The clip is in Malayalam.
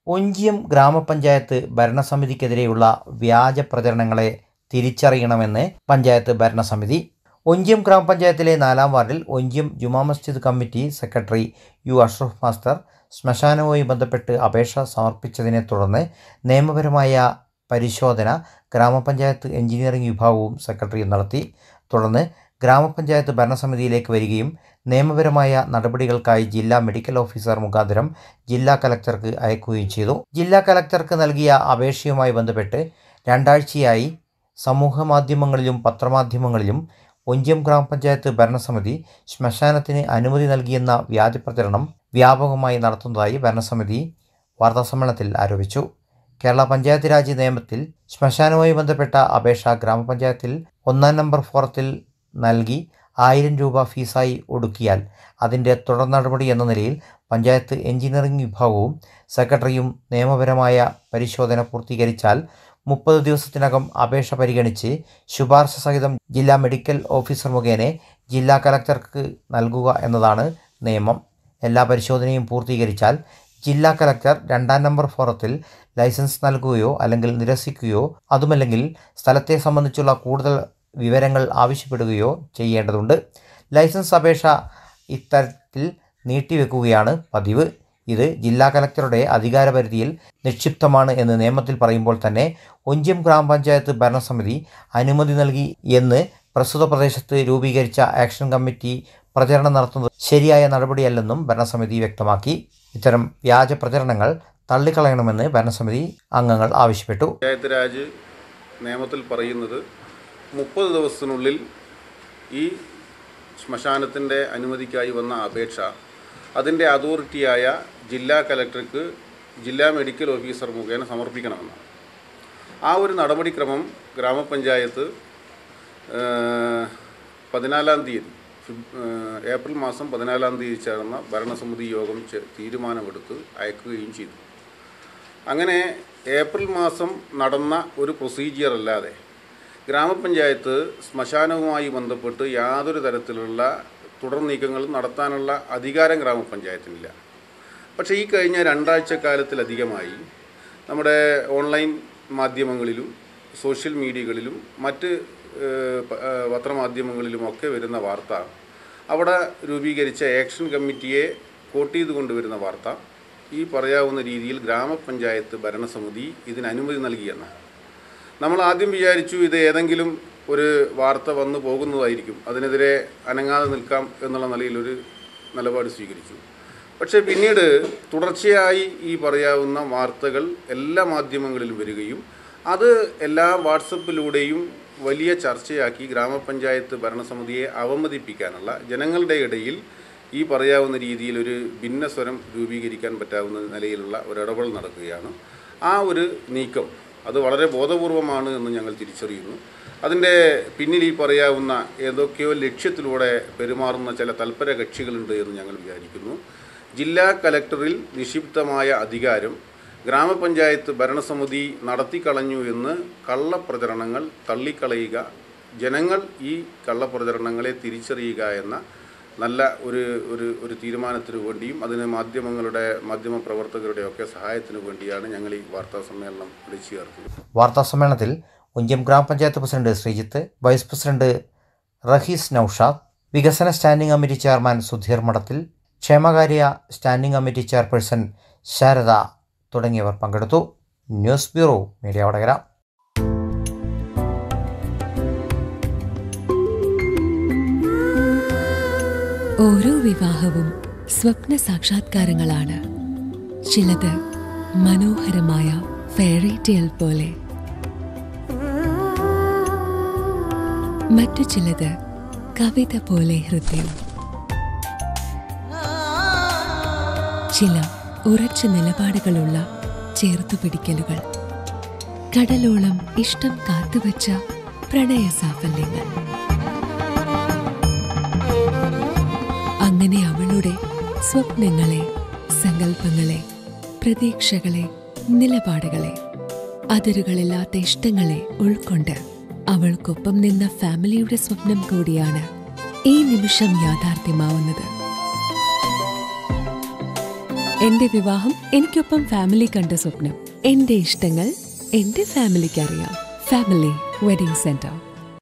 ഒഞ്ചിയം ഗ്രാമപഞ്ചായത്ത് ഭരണസമിതിക്കെതിരെയുള്ള വ്യാജ പ്രചരണങ്ങളെ തിരിച്ചറിയണമെന്ന് പഞ്ചായത്ത് ഭരണസമിതി ഒഞ്ചിയം ഗ്രാമപഞ്ചായത്തിലെ നാലാം വാർഡിൽ Onchiyam Juma Masjid committee secretary U Ashraf master ശ്മശാനവുമായി ബന്ധപ്പെട്ട് അപേക്ഷ സമർപ്പിച്ചതിനെ തുടർന്ന് നിയമപരമായ പരിശോധന ഗ്രാമപഞ്ചായത്ത് എഞ്ചിനീയറിംഗ് വിഭാഗവും സെക്രട്ടറിയും നടത്തി തുടർന്ന് ഗ്രാമപഞ്ചായത്ത് ഭരണസമിതിയിലേക്ക് വരികയും നിയമപരമായ നടപടികൾക്കായി ജില്ലാ മെഡിക്കൽ ഓഫീസർ മുഖാന്തരം ജില്ലാ കലക്ടർക്ക് അയക്കുകയും ചെയ്തു ജില്ലാ കലക്ടർക്ക് നൽകിയ അപേക്ഷയുമായി ബന്ധപ്പെട്ട് രണ്ടാഴ്ചയായി സമൂഹ മാധ്യമങ്ങളിലും പത്രമാധ്യമങ്ങളിലും ഒഞ്ചിയം ഗ്രാമപഞ്ചായത്ത് ഭരണസമിതി ശ്മശാനത്തിന് അനുമതി നൽകിയെന്ന വ്യാജപ്രചരണം വ്യാപകമായി നടത്തുന്നതായി ഭരണസമിതി വാർത്താസമ്മേളനത്തിൽ ആരോപിച്ചു കേരള പഞ്ചായത്ത് രാജ് നിയമത്തിൽ ശ്മശാനവുമായി ബന്ധപ്പെട്ട അപേക്ഷ ഗ്രാമപഞ്ചായത്തിൽ ഒന്നാം നമ്പർ ഫോറത്തിൽ നൽകി ആയിരം രൂപ ഫീസായി ഒടുക്കിയാൽ അതിൻ്റെ തുടർ നടപടി എന്ന നിലയിൽ പഞ്ചായത്ത് എഞ്ചിനീയറിംഗ് വിഭാഗവും സെക്രട്ടറിയും നിയമപരമായ പരിശോധന പൂർത്തീകരിച്ചാൽ മുപ്പത് ദിവസത്തിനകം അപേക്ഷ പരിഗണിച്ച് ശുപാർശ സഹിതം ജില്ലാ മെഡിക്കൽ ഓഫീസർ മുഖേന ജില്ലാ കലക്ടർക്ക് നൽകുക എന്നതാണ് നിയമം എല്ലാ പരിശോധനയും പൂർത്തീകരിച്ചാൽ ജില്ലാ കലക്ടർ രണ്ടാം നമ്പർ ഫോറത്തിൽ ലൈസൻസ് നൽകുകയോ അല്ലെങ്കിൽ നിരസിക്കുകയോ അതുമല്ലെങ്കിൽ സ്ഥലത്തെ സംബന്ധിച്ചുള്ള കൂടുതൽ വിവരങ്ങൾ ആവശ്യപ്പെടുകയോ ചെയ്യേണ്ടതുണ്ട് ലൈസൻസ് അപേക്ഷ ഇത്തരത്തിൽ നീട്ടിവെക്കുകയാണ് പതിവ് ഇത് ജില്ലാ കലക്ടറുടെ അധികാരപരിധിയിൽ നിക്ഷിപ്തമാണ് എന്ന് നിയമത്തിൽ പറയുമ്പോൾ തന്നെ ഒഞ്ചിയം ഗ്രാമപഞ്ചായത്ത് ഭരണസമിതി അനുമതി നൽകി എന്ന് പ്രസ്തുത പ്രദേശത്ത് രൂപീകരിച്ച ആക്ഷൻ കമ്മിറ്റി പ്രചരണം നടത്തുന്നത് ശരിയായ നടപടിയല്ലെന്നും ഭരണസമിതി വ്യക്തമാക്കി ഇത്തരം വ്യാജ പ്രചരണങ്ങൾ തള്ളിക്കളയണമെന്ന് ഭരണസമിതി അംഗങ്ങൾ ആവശ്യപ്പെട്ടു പഞ്ചായത്ത് രാജ് നിയമത്തിൽ പറയുന്നത് മുപ്പത് ദിവസത്തിനുള്ളിൽ ഈ ശ്മശാനത്തിൻ്റെ അനുമതിക്കായി വന്ന അപേക്ഷ അതിൻ്റെ അതോറിറ്റിയായ ജില്ലാ കലക്ടർക്ക് ജില്ലാ മെഡിക്കൽ ഓഫീസർ മുഖേന സമർപ്പിക്കണമെന്നാണ് ആ ഒരു നടപടിക്രമം ഗ്രാമപഞ്ചായത്ത് ഏഹ്, പതിനാലാം തീയതി ഫിബ്- ഏഹ്, ഏപ്രിൽ മാസം പതിനാലാം തീയതി ചേർന്ന ഭരണസമിതി യോഗം ചെ- തീരുമാനമെടുത്ത് അയക്കുകയും ചെയ്തു അങ്ങനെ ഏപ്രിൽ മാസം നടന്ന ഒരു പ്രൊസീജിയർ അല്ലാതെ ഗ്രാമപഞ്ചായത്ത് ശ്മശാനവുമായി ബന്ധപ്പെട്ട് യാതൊരു തരത്തിലുള്ള തുടർ നീക്കങ്ങളും നടത്താനുള്ള അധികാരം ഗ്രാമപഞ്ചായത്തിനില്ല പക്ഷേ ഈ കഴിഞ്ഞ രണ്ടാഴ്ച കാലത്തിലധികമായി നമ്മുടെ ഓൺലൈൻ മാധ്യമങ്ങളിലും സോഷ്യൽ മീഡിയകളിലും മറ്റ് ഏഹ്, പ- ഏഹ്, പത്രമാധ്യമങ്ങളിലുമൊക്കെ വരുന്ന വാർത്ത അവിടെ രൂപീകരിച്ച ആക്ഷൻ കമ്മിറ്റിയെ കോട്ട് ചെയ്ത് കൊണ്ടുവരുന്ന വാർത്ത ഈ പറയാവുന്ന രീതിയിൽ ഗ്രാമപഞ്ചായത്ത് ഭരണസമിതി ഇതിന് അനുമതി നൽകിയെന്നാണ് നമ്മൾ ആദ്യം വിചാരിച്ചു ഇത് ഏതെങ്കിലും ഒരു വാർത്ത വന്നു പോകുന്നതായിരിക്കും അതിനെതിരെ അനങ്ങാതെ നിൽക്കാം എന്നുള്ള നിലയിലൊരു നിലപാട് സ്വീകരിച്ചു പക്ഷേ പിന്നീട് തുടർച്ചയായി ഈ പറയാവുന്ന വാർത്തകൾ എല്ലാ മാധ്യമങ്ങളിലും വരികയും അത് എല്ലാ വാട്സപ്പിലൂടെയും വലിയ ചർച്ചയാക്കി ഗ്രാമപഞ്ചായത്ത് ഭരണസമിതിയെ അവമതിപ്പിക്കാനുള്ള ജനങ്ങളുടെ ഇടയിൽ ഈ പറയാവുന്ന രീതിയിൽ ഒരു ഭിന്നസ്വരം രൂപീകരിക്കാൻ പറ്റാവുന്ന നിലയിലുള്ള ഒരു ഇടപെടൽ നടക്കുകയാണ് ആ ഒരു നീക്കം അത് വളരെ ബോധപൂർവമാണ് എന്ന് ഞങ്ങൾ തിരിച്ചറിയുന്നു അതിൻ്റെ പിന്നിൽ ഈ പറയാവുന്ന ഏതൊക്കെയോ ലക്ഷ്യത്തിലൂടെ പെരുമാറുന്ന ചില തൽപര കക്ഷികളുണ്ട് എന്ന് ഞങ്ങൾ വിചാരിക്കുന്നു ജില്ലാ കലക്ടറിൽ നിക്ഷിപ്തമായ അധികാരം ഗ്രാമപഞ്ചായത്ത് ഭരണസമിതി നടത്തിക്കളഞ്ഞു എന്ന് കള്ളപ്രചരണങ്ങൾ തള്ളിക്കളയുക ജനങ്ങൾ ഈ കള്ളപ്രചരണങ്ങളെ തിരിച്ചറിയുക എന്ന നല്ല ഒരു ഒരു ഒരു തീരുമാനത്തിന് വേണ്ടിയും അതിന് മാധ്യമങ്ങളുടെ മാധ്യമ പ്രവർത്തകരുടെ ഒക്കെ സഹായത്തിന് വേണ്ടിയാണ് ഞങ്ങൾ ഈ വാർത്താ സമ്മേളനം വിളിച്ചു ചേർത്തത് വാർത്താ സമ്മേളനത്തിൽ ഒഞ്ചിയം ഗ്രാമപഞ്ചായത്ത് president Sreejith vice president Raheez Noushad വികസന സ്റ്റാൻഡിംഗ് കമ്മിറ്റി ചെയർമാൻ സുധീർ മഠത്തിൽ ക്ഷേമകാര്യ സ്റ്റാൻഡിംഗ് കമ്മിറ്റി ചെയർപേഴ്സൺ ശാരദ തുടങ്ങിയവർ പങ്കെടുത്തു ന്യൂസ് ബ്യൂറോ മീഡിയ വടകര ഓരോ വിവാഹവും സ്വപ്ന സാക്ഷാത്കാരങ്ങളാണ് ചിലത് മനോഹരമായ ഫെയറി ടെയിൽ പോലെ മറ്റു ചിലത് കവിത പോലെ ഹൃദയം ചില ഉറച്ച നിലപാടുകളുള്ള ചേർത്തുപിടിക്കലുകൾ കടലോളം ഇഷ്ടം കാത്തുവച്ച പ്രണയ സാഫല്യങ്ങൾ അങ്ങനെ അവളുടെ സ്വപ്നങ്ങളെ സങ്കല്പങ്ങളെ പ്രതീക്ഷകളെ നിലപാടുകളെ അതിരുകളില്ലാത്ത ഇഷ്ടങ്ങളെ ഉൾക്കൊണ്ട് അവൾക്കൊപ്പം നിന്ന ഫാമിലിയുടെ സ്വപ്നം കൂടിയാണ് ഈ നിമിഷം യാഥാർത്ഥ്യമാവുന്നത് എന്റെ വിവാഹം എനിക്കൊപ്പം ഫാമിലി കണ്ട സ്വപ്നം എന്റെ ഇഷ്ടങ്ങൾ എന്റെ ഫാമിലിക്ക് അറിയാം ഫാമിലി വെഡിംഗ് സെന്റർ